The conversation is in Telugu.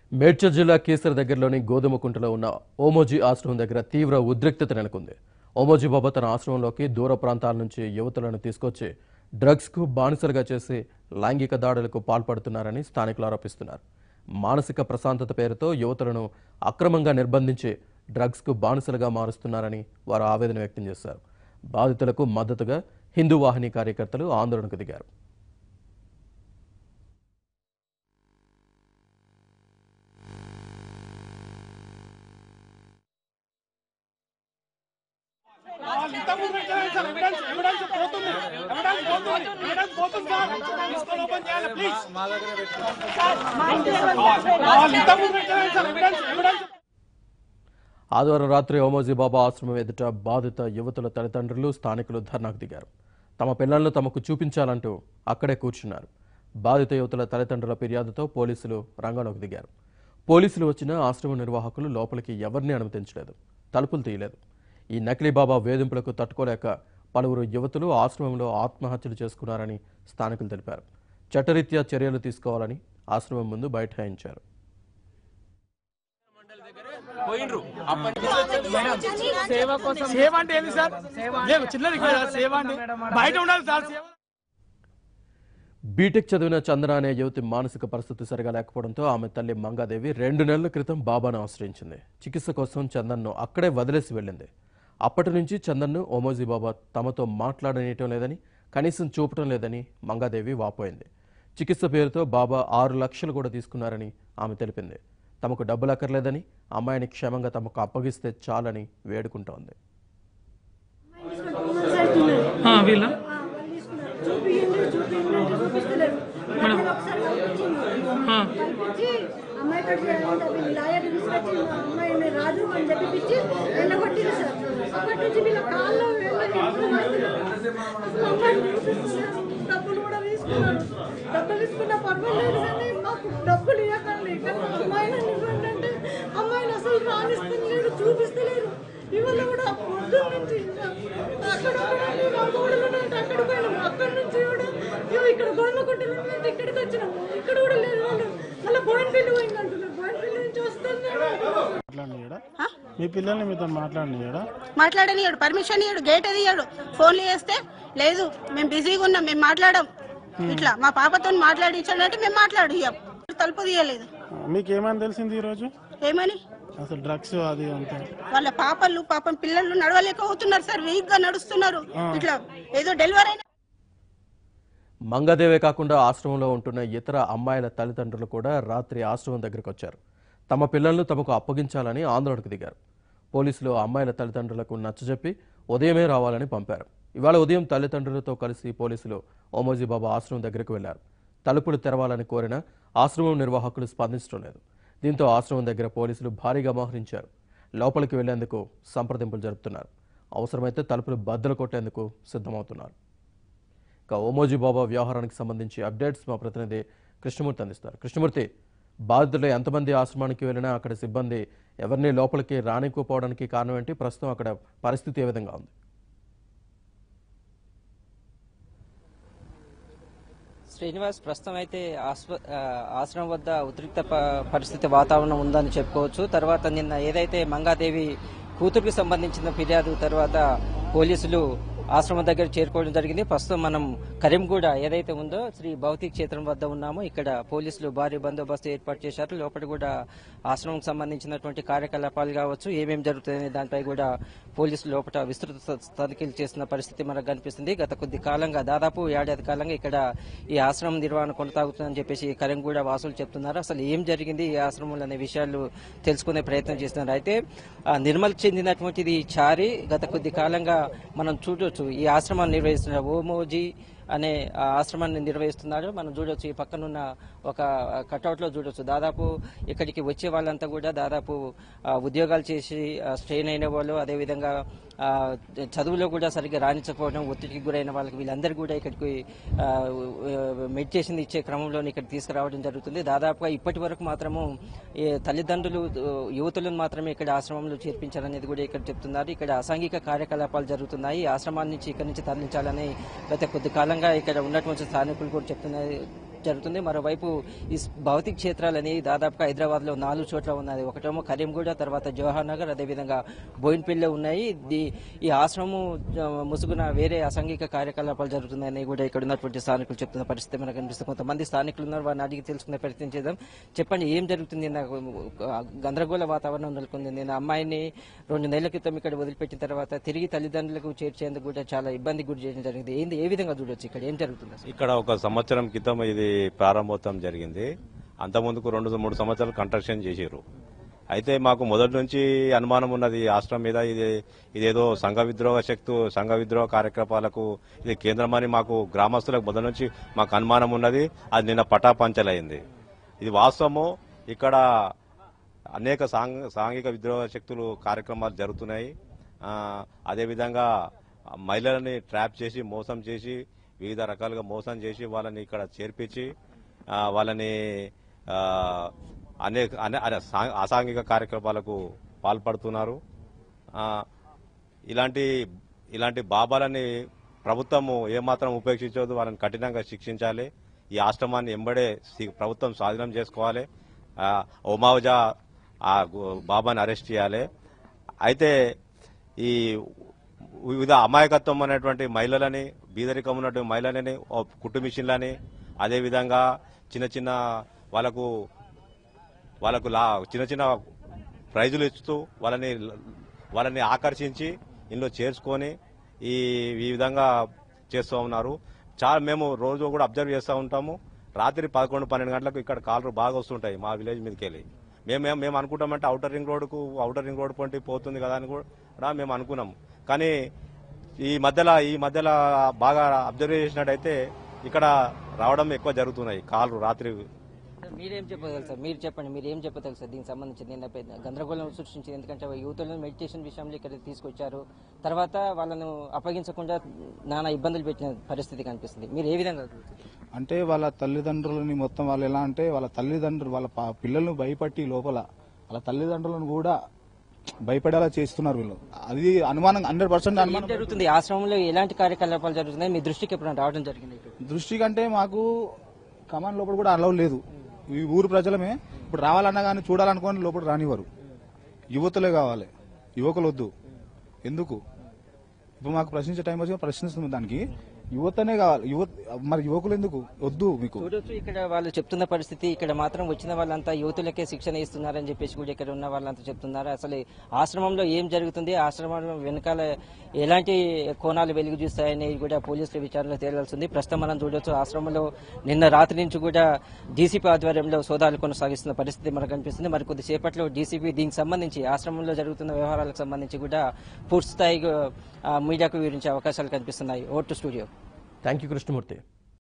మేడ్చల్ జిల్లా కీసర దగ్గరలోని గోధుమకుంటలో ఉన్న ఓమోజీ ఆశ్రమం దగ్గర తీవ్ర ఉద్రిక్తత నెలకొంది ఓమోజీ బాబా తన ఆశ్రమంలోకి దూర ప్రాంతాల నుంచి యువతులను తీసుకొచ్చి డ్రగ్స్కు బానిసలుగా చేసి లైంగిక దాడులకు పాల్పడుతున్నారని స్థానికులు ఆరోపిస్తున్నారు మానసిక ప్రశాంతత పేరుతో యువతులను అక్రమంగా నిర్బంధించి డ్రగ్స్కు బానిసలుగా మారుస్తున్నారని వారు ఆవేదన వ్యక్తం చేశారు బాధితులకు మద్దతుగా హిందూ వాహిని కార్యకర్తలు ఆందోళనకు దిగారు ఇంత ముందు పెట్టలేదు సార్ ఎవిడెన్స్ ఎవిడెన్స్ పోతుంది ఎవిడెన్స్ పోతుంది ఎవిడెన్స్ పోతుంది సార్ తీసుకొని ఓపెన్ చేయాలి ప్లీజ్ వాళ్ళు ఇంత ముందు పెట్టలేదు సార్ ఎవిడెన్స్ ఎవిడెన్స్ ఆదివారం రాత్రి ఓమోజీ బాబా ఆశ్రమం ఎదుట బాధిత యువతుల తల్లిదండ్రులు స్థానికులు ధర్నాకు దిగారు తమ పిల్లలను తమకు చూపించాలంటూ అక్కడే కూర్చున్నారు బాధిత యువతుల తల్లిదండ్రుల ఫిర్యాదుతో పోలీసులు రంగంలోకి దిగారు పోలీసులు వచ్చిన ఆశ్రమ నిర్వాహకులు లోపలికి ఎవరిని అనుమతించలేదు తలుపులు తీయలేదు ఈ నకిలీ బాబా వేధింపులకు తట్టుకోలేక పలువురు యువతులు ఆశ్రమంలో ఆత్మహత్యలు చేసుకున్నారని స్థానికులు తెలిపారు చట్టరీత్యా చర్యలు తీసుకోవాలని ఆశ్రమం ముందు బైఠాయించారు పోయిండ్రు అప్పటి సేవ కోసం సేవ అంటే ఏంది సార్ లేదు చిన్నది కాదు, సేవ అంటే బయట ఉండాలి సార్ సేవ బీటెక్ చదివిన చంద్ర అనే యువతి మానసిక పరిస్థితి సరిగా లేకపోవడంతో ఆమె తల్లి మంగాదేవి రెండు నెలల క్రితం బాబాను ఆశ్రయించింది చికిత్స కోసం చందన్ను అక్కడే వదిలేసి వెళ్ళింది అప్పటి నుంచి చందన్ను ఓమోజీ బాబా తమతో మాట్లాడనీయటం లేదని కనీసం చూపటం లేదని మంగాదేవి వాపోయింది చికిత్స పేరుతో బాబా ఆరు లక్షలు కూడా తీసుకున్నారని ఆమె తెలిపింది తమకు డబ్బులు అక్కర్లేదని అమ్మాయిని క్షేమంగా తమకు అప్పగిస్తే చాలని వేడుకుంటోంది ఆ, వీళ్ళ చూపియండి చూపియండి చూపిస్తలేరు మేడం. ఒకసారి వచ్చింది ఆ. కల్పించి అమ్మాయి కట్టి లాయర్ తీసుకొచ్చి అమ్మాయిని రాదు అని చెప్పిపించి వెళ్ళగొట్టింది సార్ అప్పటి నుంచి వీళ్ళ కాళ్ళు వెళ్ళని ఎప్పుడు వస్తున్నారు. అసలు అమ్మాయిని చూపిస్తున్నారు డబ్బులు కూడా తీసుకున్నారు డబ్బులు తీసుకున్న పర్వాలేదు కానీ మాకు డబ్బులు ఇవ్వకండి కానీ అమ్మాయిని ఇవ్వండి అంటే అమ్మాయిని అసలు రాణిస్తలేరు చూపిస్తలేరు ఇవాళ కూడా పొద్దు నుంచి అక్కడ రామగూడలో అక్కడ పోయినాం అక్కడ నుంచి కూడా ఇగో ఇక్కడ గోల్మకుంటలో నుంచి ఇక్కడికి వచ్చినాము ఇక్కడ కూడా లేదు వాళ్ళు మళ్ళీ బోయిన్ బిల్లు పోయింది అంటున్నారు బోయిన్ బిల్లు నుంచి వస్తుంది మాట్లాడినాడా మీ పిల్లల్ని మీతో మాట్లాడినాడా మాట్లాడనియాడు పర్మిషన్ ఇయ్యాడు గేట్ అది ఇయ్యాడు ఫోన్లు చేస్తే లేదు మేము బిజీగా ఉన్నాం మేము మాట్లాడాం ఇట్లా మా పాపతో మాట్లాడించాడంటే మేము మాట్లాడియాం తలుపు తీయలేదు మీకేమని తెలిసింది ఈరోజు ఏమని అసలు డ్రగ్స్ అది అంతా వాళ్ళ పాపలు పాపం పిల్లలు నడవలేక అవుతున్నారు సార్ వీక్ గా నడుస్తున్నారు ఇట్లా ఏదో డెలివరీ అయిన మంగదేవే కాకుండా ఆశ్రమంలో ఉంటున్న ఇతర అమ్మాయిల తల్లిదండ్రులు కూడా రాత్రి ఆశ్రమం దగ్గరకు వచ్చారు తమ పిల్లలను తమకు అప్పగించాలని ఆందోళనకు దిగారు పోలీసులు అమ్మాయిల తల్లిదండ్రులకు నచ్చజెప్పి ఉదయమే రావాలని పంపారు ఇవాళ ఉదయం తల్లిదండ్రులతో కలిసి పోలీసులు ఓమోజీ బాబా ఆశ్రమం దగ్గరకు వెళ్లారు తలుపులు తెరవాలని కోరిన ఆశ్రమం నిర్వాహకులు స్పందించడం లేదు దీంతో ఆశ్రమం దగ్గర పోలీసులు భారీగా మోహరించారు లోపలికి వెళ్లేందుకు సంప్రదింపులు జరుపుతున్నారు అవసరమైతే తలుపులు బద్దలు కొట్టేందుకు సిద్ధమవుతున్నారు ఇక ఓమోజీ బాబా వ్యవహారానికి సంబంధించి అప్డేట్స్ మా ప్రతినిధి కృష్ణమూర్తి అందిస్తారు కృష్ణమూర్తి బాధితులు ఎంతమంది ఆశ్రమానికి వెళ్ళినా అక్కడ సిబ్బంది ఎవరిని లోపలికి రానికపోవడానికి కారణం ఏంటి ప్రస్తుతం అక్కడ పరిస్థితి ఏ విధంగా ఉంది శ్రీనివాస్ ప్రస్తుతం అయితే ఆస్ప- ఆ, ఆశ్రమం వద్ద ఉద్రిక్త ప- పరిస్థితి వాతావరణం ఉందని చెప్పుకోవచ్చు తర్వాత నిన్న ఏదైతే మంగాదేవి కూతురుకు సంబంధించిన ఫిర్యాదు తర్వాత పోలీసులు ఆశ్రమం దగ్గర చేరుకోవడం జరిగింది ప్రస్తుతం మనం కరీంగూడ ఏదైతే ఉందో శ్రీ భౌతిక క్షేత్రం వద్ద ఉన్నామో ఇక్కడ పోలీసులు భారీ బందోబస్తు ఏర్పాటు చేశారు లోపల కూడా ఆశ్రమం సంబంధించినటువంటి కార్యకలాపాలు కావచ్చు ఏమేమి జరుగుతాయనే దానిపై కూడా పోలీసులు లోపల విస్తృత త- తనిఖీలు చేస్తున్న పరిస్థితి మనకు కనిపిస్తుంది గత కొద్ది కాలంగా దాదాపు ఏడాది కాలంగా ఇక్కడ ఈ ఆశ్రమం నిర్వహణ కొనసాగుతుందని చెప్పేసి కరీంగూడ వాసులు చెప్తున్నారు అసలు ఏం జరిగింది ఈ ఆశ్రమంలో అనే విషయాలు తెలుసుకునే ప్రయత్నం చేస్తున్నారు అయితే ఆ, నిర్మల్కి చెందినటువంటిది చారి గత కొద్ది కాలంగా మనం చూడొచ్చు ఈ ఆశ్రమాన్ని నిర్వహిస్తున్న ఓమోజీ అనే ఆ ఆశ్రమాన్ని నిర్వహిస్తున్నారు మనం చూడొచ్చు ఈ పక్కనున్న ఒక కట్అవుట్ లో చూడొచ్చు దాదాపు ఇక్కడికి వచ్చే వాళ్ళంతా కూడా దాదాపు ఆ, ఉద్యోగాలు చేసి ఆ, స్ట్రెయిన్ అయిన వాళ్ళు అదేవిధంగా ఆ, చదువులో కూడా సరిగ్గా రాణించకపోవడం ఒత్తిడికి గురైన వాళ్ళకి వీళ్ళందరూ కూడా ఇక్కడికి ఆ, మెడిటేషన్ ఇచ్చే క్రమంలో ఇక్కడ తీసుకురావడం జరుగుతుంది దాదాపుగా ఇప్పటి వరకు మాత్రము ఈ తల్లిదండ్రులు ఆ, యువతులను మాత్రమే ఇక్కడ ఆశ్రమంలో చేర్పించారనేది కూడా ఇక్కడ చెప్తున్నారు ఇక్కడ అసాంఘిక కార్యకలాపాలు జరుగుతున్నాయి ఈ ఆశ్రమాన్ని నుంచి ఇక్కడి నుంచి తరలించాలని గత కొద్ది కాలంగా ఇక్కడ ఉన్నటువంటి స్థానికులు కూడా చెప్తున్నారు జరుగుతుంది మరోవైపు ఈ స్- భౌతిక క్షేత్రాలు అనేవి దాదాపుగా హైదరాబాద్ లో నాలుగు చోట్ల ఉన్నాయి ఒకటేమో కరీంగూడ తర్వాత జవహర్ నగర్ అదేవిధంగా బోయిన్పల్లిలో ఉన్నాయి ది- ఈ ఆశ్రమం ఆ, ముసుగున వేరే అసాంఘిక కార్యకలాపాలు జరుగుతున్నాయని కూడా ఇక్కడ ఉన్నటువంటి స్థానికులు చెప్తున్న పరిస్థితి మనకు కనిపిస్తుంది కొంతమంది స్థానికులు ఉన్నారు వారిని అడిగి తెలుసుకునే ప్రయత్నం చేద్దాం చెప్పండి ఏం జరుగుతుంది నాకు ఆ, గందరగోళ వాతావరణం నెలకొంది నేను అమ్మాయిని రెండు నెలల క్రితం ఇక్కడ వదిలిపెట్టిన తర్వాత తిరిగి తల్లిదండ్రులకు చేర్చేందుకు కూడా చాలా ఇబ్బంది గురి చేయడం జరిగింది ఏంది ఏ విధంగా చూడొచ్చు ఇక్కడ ఏం జరుగుతుంది అసలు? ఇక్కడ ఒక సంవత్సరం క్రితం ఇది ప్రారంభోత్సవం జరిగింది అంత ముందుకు రెండు మూడు సంవత్సరాలు కన్స్ట్రక్షన్ చేసారు అయితే మాకు మొదటి నుంచి అనుమానం ఉన్నది ఈ ఆశ్రమం మీద ఇది ఇదేదో సంఘ విద్రోహ శక్తి సంఘ విద్రోహ కార్యకలాపాలకు ఇది కేంద్రమని మాకు గ్రామస్తులకు మొదటి నుంచి మాకు అనుమానం ఉన్నది అది నిన్న పటాపంచలైంది ఇది వాస్తవము ఇక్కడ అనేక సాంఘ సాంఘిక విద్రోహ శక్తులు కార్యక్రమాలు జరుగుతున్నాయి ఆ, అదేవిధంగా మహిళలని ట్రాప్ చేసి మోసం చేసి వివిధ రకాలుగా మోసం చేసి వాళ్ళని ఇక్కడ చేర్పించి ఆ, వాళ్ళని ఆ, అనేక అనే- అనే సా- అసాంఘిక కార్యక్రమాలకు పాల్పడుతున్నారు ఆ, ఇలాంటి ఇలాంటి బాబాలని ప్రభుత్వము ఏమాత్రం ఉపేక్షించవద్దు వాళ్ళని కఠినంగా శిక్షించాలి ఈ ఆశ్రమాన్ని ఎంబడే సి- ప్రభుత్వం స్వాధీనం చేసుకోవాలి ఆ, ఒమావజా ఆ గు- బాబాని అరెస్ట్ చేయాలి అయితే ఈ వివిధ అమాయకత్వం అనేటువంటి మహిళలని బీదరికం ఉన్నటువంటి మహిళలని ఓ కుట్టు మిషన్లని అదేవిధంగా చిన్న చిన్న వాళ్ళకు వాళ్ళకు లా చిన్న చిన్న ప్రైజులు ఇస్తూ వాళ్ళని వాళ్ళని ఆకర్షించి ఇందులో చేర్చుకొని ఈ ఈ విధంగా చేస్తూ ఉన్నారు చాలా మేము రోజు కూడా అబ్జర్వ్ చేస్తూ ఉంటాము రాత్రి పదకొండు పన్నెండు గంటలకు ఇక్కడ కాలరు బాగా వస్తుంటాయి మా విలేజ్ మీదకి వెళ్ళి మేము మేము- మేము అనుకుంటామంటే అవుటర్ రింగ్ రోడ్కు అవుటర్ రింగ్ రోడ్ పొంటి పోతుంది కదా అని కూడా మేము అనుకున్నాం కానీ ఈ మధ్యలో ఈ మధ్యలో బాగా అబ్జర్వ్ చేసినట్టయితే ఇక్కడ రావడం ఎక్కువ జరుగుతున్నాయి కాళ్ళు రాత్రి మీరేం చెప్పగలరు సార్ మీరు చెప్పండి మీరు ఏం చెప్పగలరు సార్ దీనికి సంబంధించి నిన్న పెద్ద గందరగోళం సృష్టించింది ఎందుకంటే యువతులను మెడిటేషన్ విషయంలో ఇక్కడ తీసుకొచ్చారు తర్వాత వాళ్ళను అప్పగించకుండా నానా ఇబ్బందులు పెట్టిన పరిస్థితి కనిపిస్తుంది మీరు ఏ విధంగా చూస్తారు? అంటే వాళ్ళ తల్లిదండ్రులని మొత్తం వాళ్ళు ఎలా అంటే వాళ్ళ తల్లిదండ్రులు వాళ్ళ పా- పిల్లలను భయపట్టి లోపల వాళ్ళ తల్లిదండ్రులను కూడా భయపడేలా చేస్తున్నారు వీళ్ళు అది అనుమానం హండ్రెడ్ పర్సెంట్ ఏం అనుమానం జరుగుతుంది ఈ ఆశ్రమంలో ఎలాంటి కార్యకలాపాలు జరుగుతున్నాయి మీ దృష్టికి ఎప్పుడైనా రావడం జరిగింది ఇక్కడ? దృష్టి కంటే మాకు కమాన్ లోపల కూడా అలవ్ లేదు ఈ ఊరు ప్రజలమే ఇప్పుడు రావాలన్నా కానీ చూడాలనుకోని లోపల రానివ్వరు యువతులే కావాలి యువకులు వద్దు ఎందుకు ఇప్పుడు మాకు ప్రశ్నించే టైం వచ్చి ప్రశ్నిస్తుంది దానికి యువతనే కావాలి యువత మరి యువకులు ఎందుకు వద్దు మీకు చూడొచ్చు ఇక్కడ వాళ్ళు చెప్తున్న పరిస్థితి ఇక్కడ మాత్రం వచ్చిన వాళ్ళంతా యువతులకే శిక్షణ ఇస్తున్నారని చెప్పేసి కూడా ఇక్కడ ఉన్న వాళ్ళంతా చెప్తున్నారు అసలు ఈ ఆశ్రమంలో ఏం జరుగుతుంది ఆశ్రమంలో వెనకాల ఎలాంటి కోణాలు వెలుగు చూస్తాయని కూడా పోలీసుల విచారణలో తేలాల్సింది ప్రస్తుతం మనం చూడొచ్చు ఆశ్రమంలో నిన్న రాత్రి నుంచి కూడా డీసీపీ ఆధ్వర్యంలో సోదాలు కొనసాగిస్తున్న పరిస్థితి మనకు కనిపిస్తుంది మరి కొద్దిసేపట్లో డీసీపీ దీనికి సంబంధించి ఆశ్రమంలో జరుగుతున్న వ్యవహారాలకు సంబంధించి కూడా పూర్తి స్థాయిగా ఆ, మీడియాకు వివరించే అవకాశాలు కనిపిస్తున్నాయి ఓటు స్టూడియో థ్యాంక్ యూ కృష్ణమూర్తి